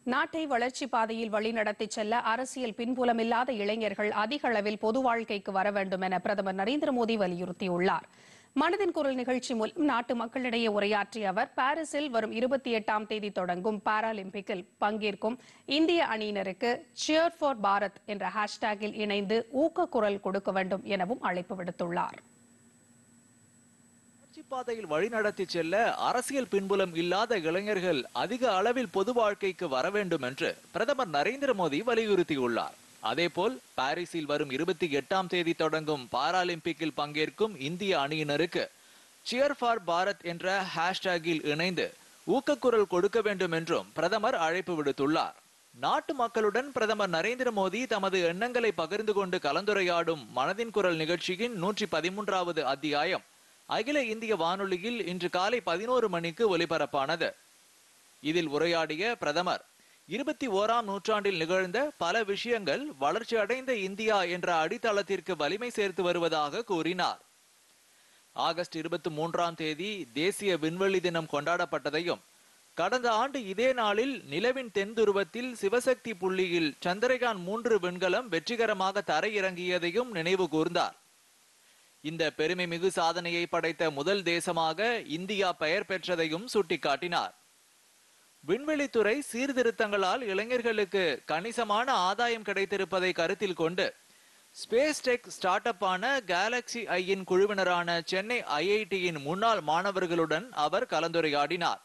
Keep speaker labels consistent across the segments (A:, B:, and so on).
A: நாட்டை வளர்ச்சி பாதையில் வழிநடத்திச் செல்ல அரசியல் பின்புலமில்லாத இளைஞர்கள் அதிக அளவில் பொது வாழ்க்கைக்கு வர வேண்டும் என பிரதமர் நரேந்திர மோடி வலியுறுத்தியுள்ளார் மனதின் குரல் நிகழ்ச்சி மூலம் நாட்டு மக்களிடையே உரையாற்றிய அவர் பாரிஸில் வரும் இருபத்தி எட்டாம் தேதி தொடங்கும் பாராலிம்பிக்கில் பங்கேற்கும் இந்திய அணியினருக்கு சியர் ஃபார் பாரத் என்ற ஹேஷ்டேக்கில் இணைந்து ஊக்க குரல் கொடுக்க வேண்டும் எனவும் அழைப்பு விடுத்துள்ளார்
B: வளர்ச்சி பாதையில் வழிநடத்தி செல்ல அரசியல் பின்புலம் இல்லாத இளைஞர்கள் அதிக அளவில் பொது வாழ்க்கைக்கு வர வேண்டும் என்று பிரதமர் நரேந்திர மோடி வலியுறுத்தியுள்ளார் அதேபோல் பாரிஸில் வரும் இருபத்தி எட்டாம் தேதி தொடங்கும் பாராலிம்பிக்கில் பங்கேற்கும் இந்திய அணியினருக்கு சியர் ஃபார் பாரத் என்ற ஹேஷ்டேக்கில் இணைந்து ஊக்கக்குரல் கொடுக்க வேண்டும் என்றும் பிரதமர் அழைப்பு விடுத்துள்ளார் நாட்டு மக்களுடன் பிரதமர் நரேந்திர மோடி தமது எண்ணங்களை பகிர்ந்து கொண்டு கலந்துரையாடும் மனதின் குரல் நிகழ்ச்சியின் நூற்றி பதிமூன்றாவது அத்தியாயம் அகில இந்திய வானொலியில் இன்று காலை பதினோரு மணிக்கு ஒலிபரப்பானது இதில் உரையாடிய பிரதமர் இருபத்தி ஓராம் நூற்றாண்டில் நிகழ்ந்த பல விஷயங்கள் வளர்ச்சி அடைந்த இந்தியா என்ற அடித்தளத்திற்கு வலிமை சேர்த்து வருவதாக கூறினார் ஆகஸ்ட் இருபத்தி மூன்றாம் தேதி தேசிய விண்வெளி தினம் கொண்டாடப்பட்டதையும் கடந்த ஆண்டு இதே நாளில் நிலவின் தென் துருவத்தில் சிவசக்தி புள்ளியில் சந்திரகான் மூன்று விண்கலம் வெற்றிகரமாக தரையிறங்கியதையும் நினைவு கூர்ந்தார் இந்த பெருமை மிகு சாதனையை படைத்த முதல் தேசமாக இந்தியா பெயர் பெற்றதையும் சுட்டிக்காட்டினார் விண்வெளித்துறை சீர்திருத்தங்களால் இளைஞர்களுக்கு கணிசமான ஆதாயம் கிடைத்திருப்பதை கருத்தில் கொண்டு ஸ்பேஸ் டெக் ஸ்டார்ட் அப்பான கேலக்சி ஐயின் குழுவினரான சென்னை ஐஐடியின் முன்னாள் மாணவர்களுடன் அவர் கலந்துரையாடினார்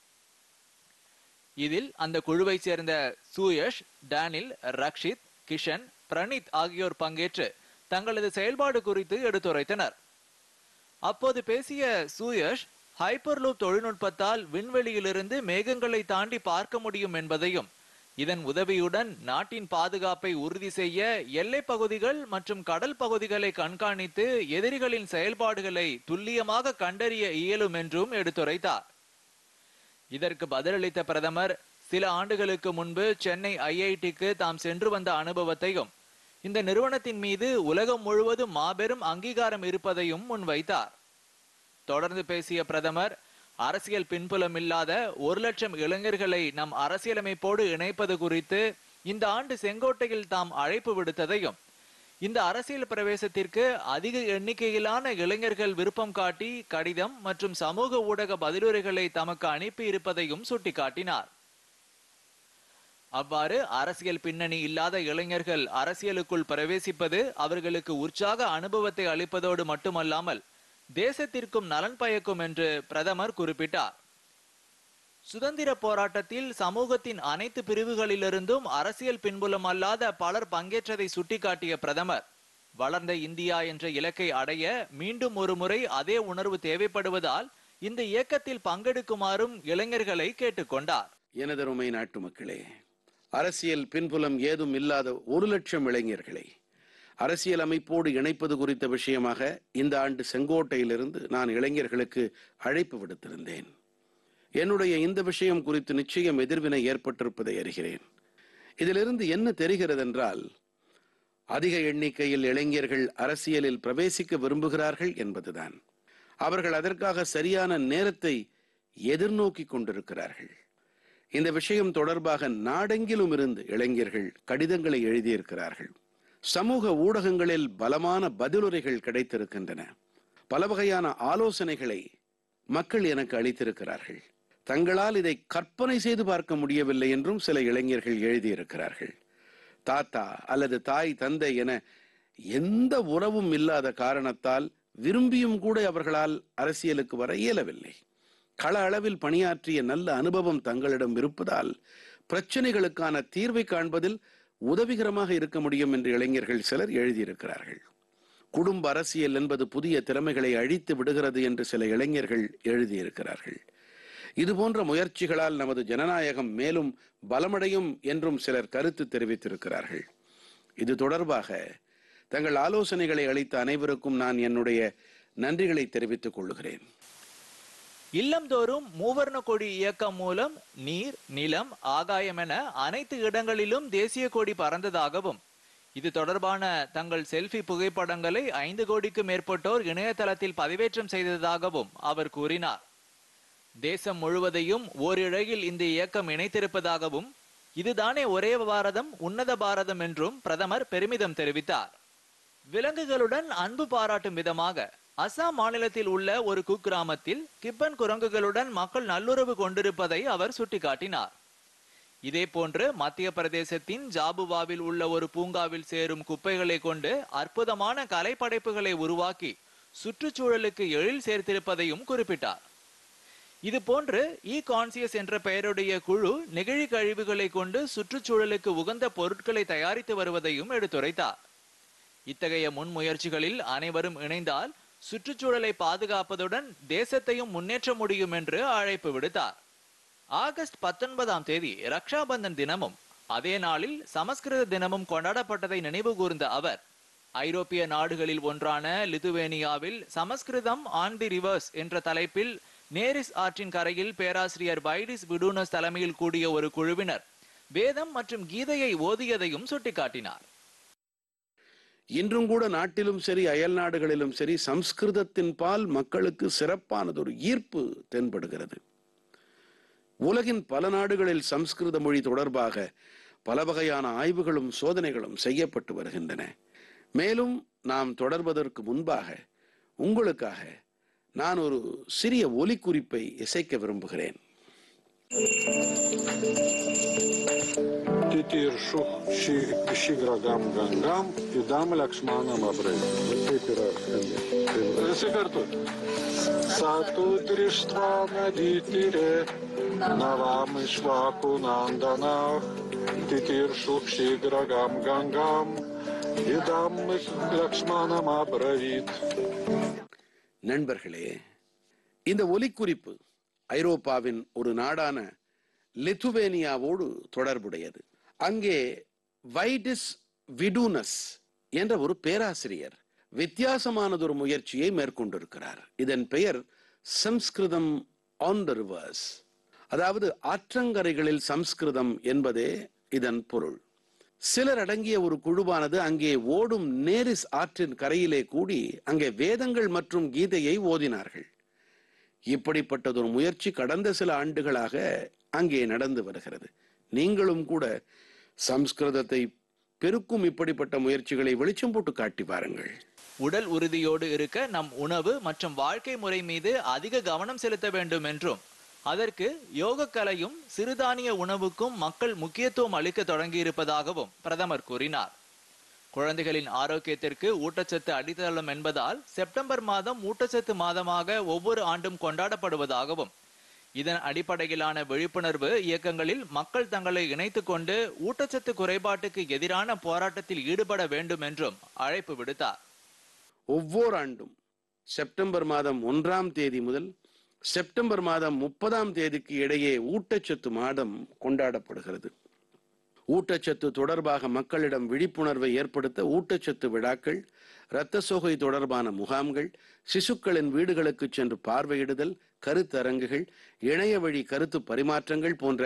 B: இதில் அந்த குழுவைச் சேர்ந்த சூயஷ் டேனில் ரக்ஷித் கிஷன் பிரணீத் ஆகியோர் பங்கேற்று தங்களது செயல்பாடு குறித்து எடுத்துரைத்தனர் அப்போது பேசிய சூயஷ் ஹைப்பர்லூப் தொழில்நுட்பத்தால் விண்வெளியிலிருந்து மேகங்களை தாண்டி பார்க்க முடியும் என்பதையும் இதன் உதவியுடன் நாட்டின் பாதுகாப்பை உறுதி செய்ய எல்லை பகுதிகள் மற்றும் கடல் பகுதிகளை கண்காணித்து எதிரிகளின் செயல்பாடுகளை துல்லியமாக கண்டறிய இயலும் என்றும் எடுத்துரைத்தார் இதற்கு பதிலளித்த பிரதமர் சில ஆண்டுகளுக்கு முன்பு சென்னை ஐஐடிக்கு தாம் சென்று வந்த அனுபவத்தையும் இந்த நிறுவனத்தின் மீது உலகம் முழுவதும் மாபெரும் அங்கீகாரம் இருப்பதையும் முன்வைத்தார் தொடர்ந்து பேசிய பிரதமர் அரசியல் பின்புலம் இல்லாத ஒரு லட்சம் இளைஞர்களை நம் அரசியலமைப்போடு இணைப்பது குறித்து இந்த ஆண்டு செங்கோட்டையில் தாம் அழைப்பு விடுத்ததையும் இந்த அரசியல் பிரவேசத்திற்கு அதிக எண்ணிக்கையிலான இளைஞர்கள் விருப்பம் காட்டி கடிதம் மற்றும் சமூக ஊடக பதிலுரைகளை தமக்கு அனுப்பி இருப்பதையும் சுட்டிக்காட்டினார் அவ்வாறு அரசியல் பின்னணி இல்லாத இளைஞர்கள் அரசியலுக்குள் பிரவேசிப்பது அவர்களுக்கு உற்சாக அனுபவத்தை அளிப்பதோடு மட்டுமல்லாமல் தேசத்திற்கும் நலன் பயக்கும் என்று பிரதமர் குறிப்பிட்டார் சுதந்திர போராட்டத்தில் சமூகத்தின் அனைத்து பிரிவுகளிலிருந்தும் அரசியல் பின்புலம் அல்லாத பலர் பங்கேற்றதை சுட்டிக்காட்டிய பிரதமர் வளர்ந்த இந்தியா என்ற இலக்கை அடைய மீண்டும் ஒரு முறை அதே உணர்வு தேவைப்படுவதால் இந்த இயக்கத்தில் பங்கெடுக்குமாறும் இளைஞர்களை கேட்டுக்கொண்டார்
C: எனதருமை நாட்டு மக்களே அரசியல் பின்புலம் ஏதும் இல்லாத ஒரு லட்சம் இளைஞர்களை அரசியல் அமைப்போடு இணைப்பது குறித்த விஷயமாக இந்த ஆண்டு செங்கோட்டையிலிருந்து நான் இளைஞர்களுக்கு அழைப்பு விடுத்திருந்தேன் என்னுடைய இந்த விஷயம் குறித்து நிச்சயம் எதிர்வினை ஏற்பட்டிருப்பதை அறிகிறேன் இதிலிருந்து என்ன தெரிகிறது என்றால் அதிக எண்ணிக்கையில் இளைஞர்கள் அரசியலில் பிரவேசிக்க விரும்புகிறார்கள் என்பதுதான் அவர்கள் அதற்காக சரியான நேரத்தை எதிர்நோக்கி கொண்டிருக்கிறார்கள் இந்த விஷயம் தொடர்பாக நாடெங்கிலும் இருந்து இளைஞர்கள் கடிதங்களை எழுதியிருக்கிறார்கள் சமூக ஊடகங்களில் பலமான பதிலுரைகள் கிடைத்திருக்கின்றன பல வகையான ஆலோசனைகளை மக்கள் எனக்கு அளித்திருக்கிறார்கள் தங்களால் இதை கற்பனை செய்து பார்க்க முடியவில்லை என்றும் சில இளைஞர்கள் எழுதியிருக்கிறார்கள் தாத்தா அல்லது தாய் தந்தை என எந்த உறவும் இல்லாத காரணத்தால் விரும்பியும் கூட அவர்களால் அரசியலுக்கு வர இயலவில்லை கள அளவில் பணியாற்றிய நல்ல அனுபவம் தங்களிடம் இருப்பதால் பிரச்சனைகளுக்கான தீர்வை காண்பதில் உதவிகரமாக இருக்க முடியும் என்று இளைஞர்கள் சிலர் எழுதியிருக்கிறார்கள் குடும்ப அரசியல் என்பது புதிய திறமைகளை அழித்து விடுகிறது என்று சில இளைஞர்கள் எழுதியிருக்கிறார்கள் இது போன்ற முயற்சிகளால் நமது ஜனநாயகம் மேலும் பலமடையும் என்றும் சிலர் கருத்து தெரிவித்திருக்கிறார்கள் இது தொடர்பாக தங்கள் ஆலோசனைகளை அளித்த அனைவருக்கும் நான் என்னுடைய நன்றிகளை தெரிவித்துக் கொள்கிறேன்
B: இல்லம்தோறும் மூவர்ண கொடி இயக்கம் மூலம் நீர் நிலம் ஆகாயம் என அனைத்து இடங்களிலும் தேசிய கொடி பறந்ததாகவும் இது தொடர்பான தங்கள் செல்ஃபி புகைப்படங்களை ஐந்து கோடிக்கு மேற்பட்டோர் இணையதளத்தில் பதிவேற்றம் செய்ததாகவும் அவர் கூறினார் தேசம் முழுவதையும் ஓரிழையில் இந்த இயக்கம் இணைத்திருப்பதாகவும் இதுதானே ஒரே பாரதம் உன்னத பாரதம் என்றும் பிரதமர் பெருமிதம் தெரிவித்தார் விலங்குகளுடன் அன்பு பாராட்டும் விதமாக அசாம் மாநிலத்தில் உள்ள ஒரு குக்கிராமத்தில் கிப்பன் குரங்குகளுடன் மக்கள் நல்லுறவு கொண்டிருப்பதை அவர் சுட்டிக்காட்டினார் இதேபோன்று மத்திய பிரதேசத்தின் ஜாபுவாவில் உள்ள ஒரு பூங்காவில் சேரும் குப்பைகளை கொண்டு அற்புதமான கலைப்படைப்புகளை உருவாக்கி சுற்றுச்சூழலுக்கு எழில் சேர்த்திருப்பதையும் குறிப்பிட்டார் இது போன்று இ கான்சியஸ் என்ற பெயருடைய குழு நெகிழி கழிவுகளை கொண்டு சுற்றுச்சூழலுக்கு உகந்த பொருட்களை தயாரித்து வருவதையும் எடுத்துரைத்தார் இத்தகைய முன்முயற்சிகளில் அனைவரும் இணைந்தால் சுற்றுச்சூழலை பாதுகாப்பதுடன் தேசத்தையும் முன்னேற்ற முடியும் என்று அழைப்பு விடுத்தார் ஆகஸ்ட் பத்தொன்பதாம் தேதி ரக்ஷாபந்தன் தினமும் அதே நாளில் சமஸ்கிருத தினமும் கொண்டாடப்பட்டதை நினைவு கூர்ந்த அவர் ஐரோப்பிய நாடுகளில் ஒன்றான லிதுவேனியாவில் சமஸ்கிருதம் ஆன் தி ரிவர்ஸ் என்ற தலைப்பில் நேரிஸ் ஆற்றின் கரையில் பேராசிரியர் வைடிஸ் விடூனஸ் தலைமையில் கூடிய ஒரு குழுவினர் வேதம் மற்றும் கீதையை ஓதியதையும் சுட்டிக்காட்டினார்
C: இன்றும் கூட நாட்டிலும் சரி அயல் நாடுகளிலும் சரி சம்ஸ்கிருதத்தின் பால் மக்களுக்கு சிறப்பானதொரு ஈர்ப்பு தென்படுகிறது உலகின் பல நாடுகளில் சம்ஸ்கிருத மொழி தொடர்பாக பல வகையான ஆய்வுகளும் சோதனைகளும் செய்யப்பட்டு வருகின்றன மேலும் நாம் தொடர்வதற்கு முன்பாக உங்களுக்காக நான் ஒரு சிறிய ஒலிக்குறிப்பை இசைக்க விரும்புகிறேன்
D: Titiršu šį, šįgragam gangam, įdam leksmanam abrai. Taip yra skambė. Tai Visi kartu. Satu drištva naditire, navam išvaku nandana, titiršu šįgragam gangam, įdam leksmanam abravit.
C: நண்பர்களே இந்த ஒலிக்குறிப்பு ஐரோப்பாவின் ஒரு நாடான லித்துவேனியாவோடு தொடர்புடையது அங்கே வைடிஸ் விடூனஸ் என்ற ஒரு பேராசிரியர் வித்தியாசமானதொரு முயற்சியை மேற்கொண்டிருக்கிறார் இதன் பெயர் சம்ஸ்கிருதம் ஆன் த ரிவர்ஸ் அதாவது ஆற்றங்கரைகளில் சம்ஸ்கிருதம் என்பதே இதன் பொருள் சிலர் அடங்கிய ஒரு குழுவானது அங்கே ஓடும் நேரிஸ் ஆற்றின் கரையிலே கூடி அங்கே வேதங்கள் மற்றும் கீதையை ஓதினார்கள் இப்படிப்பட்டதொரு முயற்சி கடந்த சில ஆண்டுகளாக அங்கே நடந்து வருகிறது நீங்களும் கூட சம்ஸ்கிருதத்தை பெருக்கும் இப்படிப்பட்ட முயற்சிகளை வெளிச்சம் போட்டு காட்டி பாருங்கள்
B: உடல் உறுதியோடு இருக்க நம் உணவு மற்றும் வாழ்க்கை முறை மீது அதிக கவனம் செலுத்த வேண்டும் என்றும் அதற்கு யோகக்கலையும் சிறுதானிய உணவுக்கும் மக்கள் முக்கியத்துவம் அளிக்க தொடங்கியிருப்பதாகவும் பிரதமர் கூறினார் குழந்தைகளின் ஆரோக்கியத்திற்கு ஊட்டச்சத்து அடித்தளம் என்பதால் செப்டம்பர் மாதம் ஊட்டச்சத்து மாதமாக ஒவ்வொரு ஆண்டும் கொண்டாடப்படுவதாகவும் இதன் அடிப்படையிலான விழிப்புணர்வு இயக்கங்களில் மக்கள் தங்களை இணைத்துக் கொண்டு ஊட்டச்சத்து குறைபாட்டுக்கு எதிரான போராட்டத்தில் ஈடுபட வேண்டும் என்றும் அழைப்பு விடுத்தார்
C: ஒவ்வொரு ஆண்டும் செப்டம்பர் மாதம் ஒன்றாம் தேதி முதல் செப்டம்பர் மாதம் முப்பதாம் தேதிக்கு இடையே ஊட்டச்சத்து மாதம் கொண்டாடப்படுகிறது ஊட்டச்சத்து தொடர்பாக மக்களிடம் விழிப்புணர்வை ஏற்படுத்த ஊட்டச்சத்து விழாக்கள் இரத்த சோகை தொடர்பான முகாம்கள் சிசுக்களின் வீடுகளுக்கு சென்று பார்வையிடுதல் கருத்தரங்குகள் இணைய வழி கருத்து பரிமாற்றங்கள் போன்ற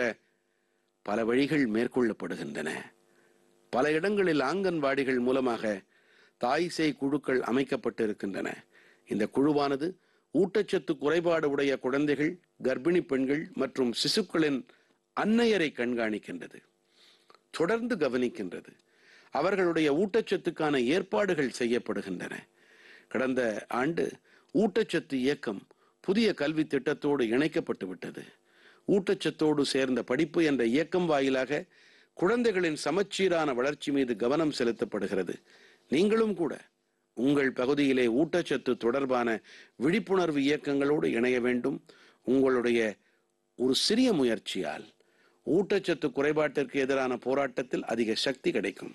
C: பல வழிகள் மேற்கொள்ளப்படுகின்றன பல இடங்களில் ஆங்கன்வாடிகள் மூலமாக தாய் சேய் குழுக்கள் அமைக்கப்பட்டிருக்கின்றன இந்த குழுவானது ஊட்டச்சத்து குறைபாடு உடைய குழந்தைகள் கர்ப்பிணி பெண்கள் மற்றும் சிசுக்களின் அன்னையரை கண்காணிக்கின்றது தொடர்ந்து கவனிக்கின்றது அவர்களுடைய ஊட்டச்சத்துக்கான ஏற்பாடுகள் செய்யப்படுகின்றன கடந்த ஆண்டு ஊட்டச்சத்து இயக்கம் புதிய கல்வி திட்டத்தோடு இணைக்கப்பட்டு விட்டது ஊட்டச்சத்தோடு சேர்ந்த படிப்பு என்ற இயக்கம் வாயிலாக குழந்தைகளின் சமச்சீரான வளர்ச்சி மீது கவனம் செலுத்தப்படுகிறது நீங்களும் கூட உங்கள் பகுதியிலே ஊட்டச்சத்து தொடர்பான விழிப்புணர்வு இயக்கங்களோடு இணைய வேண்டும் உங்களுடைய ஒரு சிறிய முயற்சியால் ஊட்டச்சத்து குறைபாட்டிற்கு எதிரான போராட்டத்தில் அதிக சக்தி கிடைக்கும்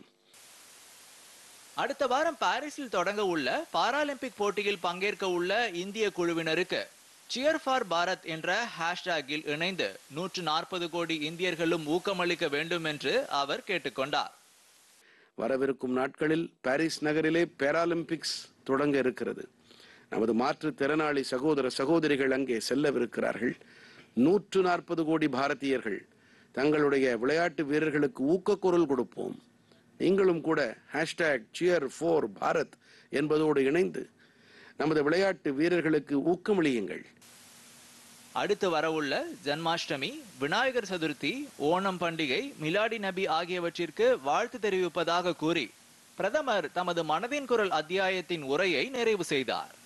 B: அடுத்த வாரம் பாரிஸில் தொடங்க உள்ள பாராலிம்பிக் போட்டியில் பங்கேற்க உள்ள இந்திய குழுவினருக்கு சியர் ஃபார் பாரத் என்ற ஹேஷ்டேகில் இணைந்து நூற்று நாற்பது கோடி இந்தியர்களும் ஊக்கமளிக்க வேண்டும் என்று அவர் கேட்டுக்கொண்டார்
C: வரவிருக்கும் நாட்களில் பாரிஸ் நகரிலே பாராலிம்பிக்ஸ் தொடங்க இருக்கிறது நமது மாற்றுத்திறனாளி சகோதர சகோதரிகள் அங்கே செல்லவிருக்கிறார்கள் நூற்று நாற்பது கோடி பாரதியர்கள் தங்களுடைய விளையாட்டு வீரர்களுக்கு ஊக்கக்குரல் கொடுப்போம் நீங்களும் கூட ஹேஷ்டேக் சியர் ஃபோர் பாரத் என்பதோடு இணைந்து நமது விளையாட்டு வீரர்களுக்கு ஊக்கமளியுங்கள்
B: அடுத்து வரவுள்ள ஜன்மாஷ்டமி விநாயகர் சதுர்த்தி ஓணம் பண்டிகை மிலாடி நபி ஆகியவற்றிற்கு வாழ்த்து தெரிவிப்பதாக கூறி பிரதமர் தமது மனதின் குரல் அத்தியாயத்தின் உரையை நிறைவு செய்தார்